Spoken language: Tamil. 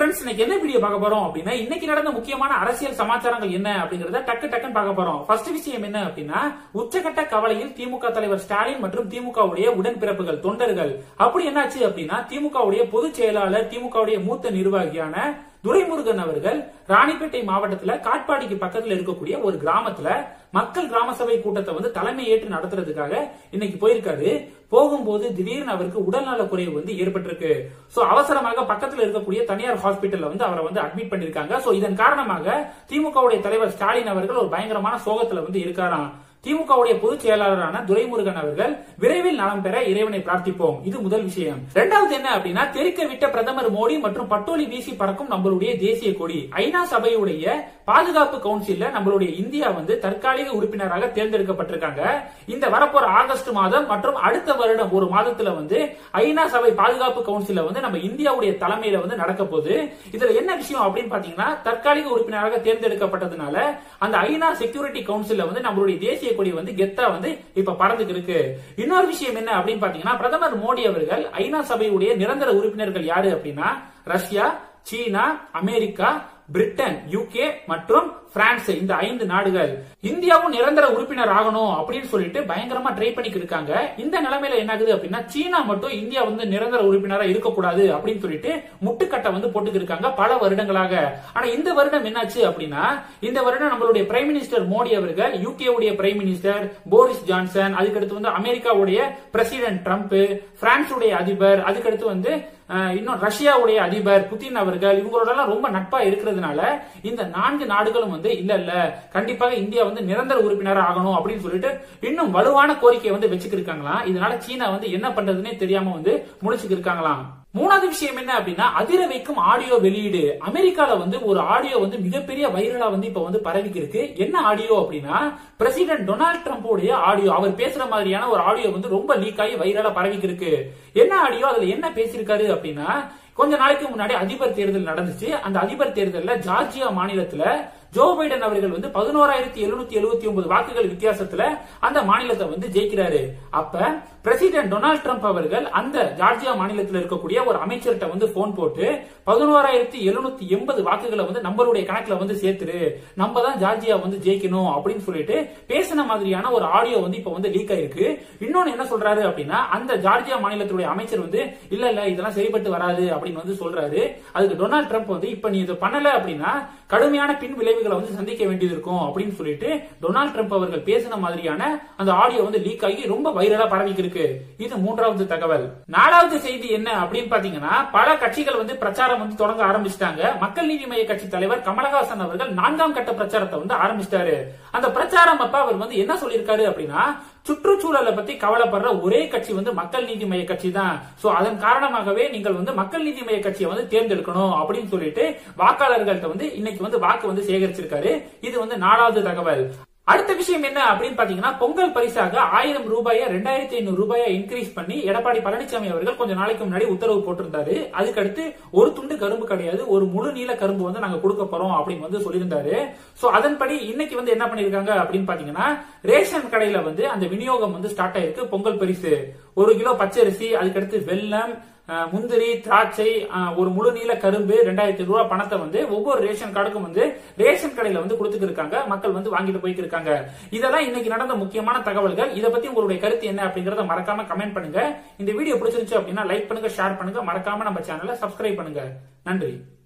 ஃப்ரெண்ட்ஸ் இன்னைக்கு என்ன வீடியோ பார்க்க போறோம் அப்படின்னா இன்னைக்கு நடந்த முக்கியமான அரசியல் சமாச்சாரங்கள் என்ன அப்படிங்கறத டக்கு டக்குன்னு பார்க்க போறோம் ஃபர்ஸ்ட் விஷயம் என்ன அப்படின்னா உச்சகட்ட கவலையில் திமுக தலைவர் ஸ்டாலின் மற்றும் திமுகவுடைய உடன்பிறப்புகள் தொண்டர்கள் அப்படி என்னாச்சு அப்படின்னா திமுகவுடைய பொதுச் செயலாளர் திமுகவுடைய மூத்த நிர்வாகியான துரைமுருகன் அவர்கள் ராணிப்பேட்டை மாவட்டத்துல காட்பாடிக்கு பக்கத்துல இருக்கக்கூடிய ஒரு கிராமத்துல மக்கள் கிராம சபை கூட்டத்தை வந்து தலைமை ஏற்று நடத்துறதுக்காக இன்னைக்கு போயிருக்காரு போகும்போது திடீர்னு அவருக்கு உடல்நல குறைவு வந்து ஏற்பட்டிருக்கு சோ அவசரமாக பக்கத்துல இருக்கக்கூடிய தனியார் ஹாஸ்பிட்டல்ல வந்து அவரை வந்து அட்மிட் பண்ணிருக்காங்க சோ இதன் காரணமாக திமுகவுடைய தலைவர் ஸ்டாலின் அவர்கள் ஒரு பயங்கரமான சோகத்துல வந்து இருக்காராம் திமுகவுடைய பொதுச் செயலாளரான துரைமுருகன் அவர்கள் விரைவில் நலம் பெற இறைவனை பிரார்த்திப்போம் இது முதல் விஷயம் இரண்டாவது என்ன அப்படின்னா தெரிக்க விட்ட பிரதமர் மோடி மற்றும் பட்டோலி வீசி பறக்கும் நம்மளுடைய தேசிய கொடி ஐநா சபையுடைய பாதுகாப்பு கவுன்சில்ல நம்மளுடைய இந்தியா வந்து தற்காலிக உறுப்பினராக தேர்ந்தெடுக்கப்பட்டிருக்காங்க இந்த வரப்போற ஆகஸ்ட் மாதம் மற்றும் அடுத்த வருடம் ஒரு மாதத்துல வந்து ஐநா சபை பாதுகாப்பு கவுன்சில்ல வந்து நம்ம இந்தியாவுடைய தலைமையில வந்து நடக்க போகுது இதுல என்ன விஷயம் அப்படின்னு பாத்தீங்கன்னா தற்காலிக உறுப்பினராக தேர்ந்தெடுக்கப்பட்டதுனால அந்த ஐநா செக்யூரிட்டி கவுன்சில்ல வந்து நம்மளுடைய தேசிய கொடி வந்து கெத்தா வந்து இப்ப பறந்துக்கு இருக்கு இன்னொரு விஷயம் என்ன அப்படின்னு பாத்தீங்கன்னா பிரதமர் மோடி அவர்கள் ஐநா சபையுடைய நிரந்தர உறுப்பினர்கள் யாரு அப்படின்னா Russia China America Britain UK மற்றும் பிரான்ஸ் இந்த ஐந்து நாடுகள் இந்தியாவும் நிரந்தர உறுப்பினர் ஆகணும் அப்படின்னு சொல்லிட்டு பயங்கரமா ட்ரை பண்ணிட்டு இருக்காங்க இந்த நிலைமையில என்ன ஆகுது அப்படின்னா சீனா மட்டும் இந்தியா வந்து நிரந்தர உறுப்பினரா இருக்கக்கூடாது அப்படின்னு சொல்லிட்டு முட்டுக்கட்டை வந்து போட்டுக்கு இருக்காங்க பல வருடங்களாக ஆனா இந்த வருடம் என்னாச்சு அப்படின்னா இந்த வருடம் நம்மளுடைய பிரைம் மினிஸ்டர் மோடி அவர்கள் யூகே உடைய பிரைம் மினிஸ்டர் போரிஸ் ஜான்சன் அதுக்கடுத்து வந்து அமெரிக்காவுடைய பிரசிடென்ட் ட்ரம்ப் பிரான்ஸ் உடைய அதிபர் அதுக்கடுத்து வந்து இன்னும் ரஷ்யாவுடைய அதிபர் புதின் அவர்கள் இவங்களோட எல்லாம் ரொம்ப நட்பா இருக்கிறதுனால இந்த நான்கு நாடுகளும் வந்து இல்ல இல்ல கண்டிப்பாக இந்தியா வந்து நிரந்தர உறுப்பினர் ஆகணும் அப்படின்னு சொல்லிட்டு இன்னும் வலுவான கோரிக்கையை வந்து வச்சுக்கிருக்காங்களாம் இதனால சீனா வந்து என்ன பண்றதுன்னே தெரியாம வந்து முடிச்சுக்கு இருக்காங்களாம் மூணாவது விஷயம் என்ன அப்படின்னா அதிர வைக்கும் ஆடியோ வெளியீடு அமெரிக்கால வந்து ஒரு ஆடியோ வந்து மிகப்பெரிய வைரலா வந்து இப்ப வந்து பரவிக்கு இருக்கு என்ன ஆடியோ அப்படின்னா பிரசிடென்ட் டொனால்ட் ட்ரம்போடைய ஆடியோ அவர் பேசுற மாதிரியான ஒரு ஆடியோ வந்து ரொம்ப லீக் ஆகி வைரலா பரவிக்கு இருக்கு என்ன ஆடியோ அதுல என்ன பேசியிருக்காரு அப்படின்னா கொஞ்ச நாளைக்கு முன்னாடி அதிபர் தேர்தல் நடந்துச்சு அந்த அதிபர் தேர்தல்ல ஜார்ஜியா மாநிலத்துல ஜோ பைடன் அவர்கள் வந்து பதினோராயிரத்தி எழுநூத்தி எழுபத்தி ஒன்பது வாக்குகள் வித்தியாசத்துல அந்த மாநிலத்தை வந்து ஜெயிக்கிறாரு அப்ப பிரசிடென்ட் டொனால்ட் ட்ரம்ப் அவர்கள் அந்த ஜார்ஜியா மாநிலத்தில் இருக்கக்கூடிய ஒரு அமைச்சர்கிட்ட வந்து போன் போட்டு பதினோராயிரத்தி எழுநூத்தி எண்பது வாக்குகளை வந்து நம்மளுடைய கணக்குல வந்து சேர்த்துரு நம்ம தான் ஜார்ஜியா வந்து ஜெயிக்கணும் அப்படின்னு சொல்லிட்டு பேசின மாதிரியான ஒரு ஆடியோ வந்து இப்ப வந்து லீக் ஆயிருக்கு இன்னொன்னு என்ன சொல்றாரு அப்படின்னா அந்த ஜார்ஜியா மாநிலத்துடைய அமைச்சர் வந்து இல்ல இல்ல இதெல்லாம் சரிப்பட்டு வராது அப்படின்னு வந்து சொல்றாரு அதுக்கு டொனால்ட் ட்ரம்ப் வந்து இப்ப நீ இதை பண்ணல அப்படின்னா கடுமையான பின் விளைவுகளை வந்து சந்திக்க வேண்டியது இருக்கும் அப்படின்னு சொல்லிட்டு டொனால்ட் ட்ரம்ப் அவர்கள் பேசின மாதிரியான அந்த ஆடியோ வந்து லீக் ஆகி ரொம்ப வைரலா பரவிக்கு இருக்கு இது மூன்றாவது தகவல் நாலாவது செய்தி என்ன அப்படின்னு பாத்தீங்கன்னா பல கட்சிகள் வந்து பிரச்சாரம் வந்து தொடங்க ஆரம்பிச்சிட்டாங்க மக்கள் நீதி மைய கட்சி தலைவர் கமலஹாசன் அவர்கள் நான்காம் கட்ட பிரச்சாரத்தை வந்து ஆரம்பிச்சிட்டாரு அந்த பிரச்சாரம் அப்ப அவர் வந்து என்ன சொல்லியிருக்காரு அப்படின்னா சுற்றுச்சூழலை பத்தி கவலைப்படுற ஒரே கட்சி வந்து மக்கள் நீதி மைய கட்சி தான் சோ அதன் காரணமாகவே நீங்கள் வந்து மக்கள் நீதி மைய கட்சியை வந்து தேர்ந்தெடுக்கணும் அப்படின்னு சொல்லிட்டு வாக்காளர்கள்ட்ட வந்து இன்னைக்கு வந்து வாக்கு வந்து சேகரிச்சிருக்காரு இது வந்து நாலாவது தகவல் அடுத்த விஷயம் என்ன அப்படின்னு பாத்தீங்கன்னா பொங்கல் பரிசாக ஆயிரம் ரூபாயை ரெண்டாயிரத்தி ஐநூறு ரூபாயை இன்க்ரீஸ் பண்ணி எடப்பாடி பழனிசாமி அவர்கள் கொஞ்சம் நாளைக்கு முன்னாடி உத்தரவு போட்டிருந்தாரு அதுக்கடுத்து ஒரு துண்டு கரும்பு கிடையாது ஒரு முழு நீள கரும்பு வந்து நாங்க கொடுக்க போறோம் அப்படின்னு வந்து சொல்லியிருந்தாரு சோ அதன்படி இன்னைக்கு வந்து என்ன பண்ணிருக்காங்க அப்படின்னு பாத்தீங்கன்னா ரேஷன் கடையில வந்து அந்த விநியோகம் வந்து ஸ்டார்ட் ஆயிருக்கு பொங்கல் பரிசு ஒரு கிலோ பச்சரிசி அதுக்கடுத்து வெல்லம் முந்திரி திராட்சை ஒரு முழு நீள கரும்பு ரெண்டாயிரத்தி ரூபாய் பணத்தை வந்து ஒவ்வொரு ரேஷன் கார்டுக்கும் வந்து ரேஷன் கடையில வந்து கொடுத்துட்டு இருக்காங்க மக்கள் வந்து வாங்கிட்டு போயிட்டு இருக்காங்க இதெல்லாம் இன்னைக்கு நடந்த முக்கியமான தகவல்கள் இதை பத்தி உங்களுடைய கருத்து என்ன அப்படிங்கறத மறக்காம கமெண்ட் பண்ணுங்க இந்த வீடியோ பிடிச்சிருந்துச்சு அப்படின்னா லைக் பண்ணுங்க ஷேர் பண்ணுங்க மறக்காம நம்ம சேனலை சப்ஸ்கிரைப் பண்ணுங்க நன்றி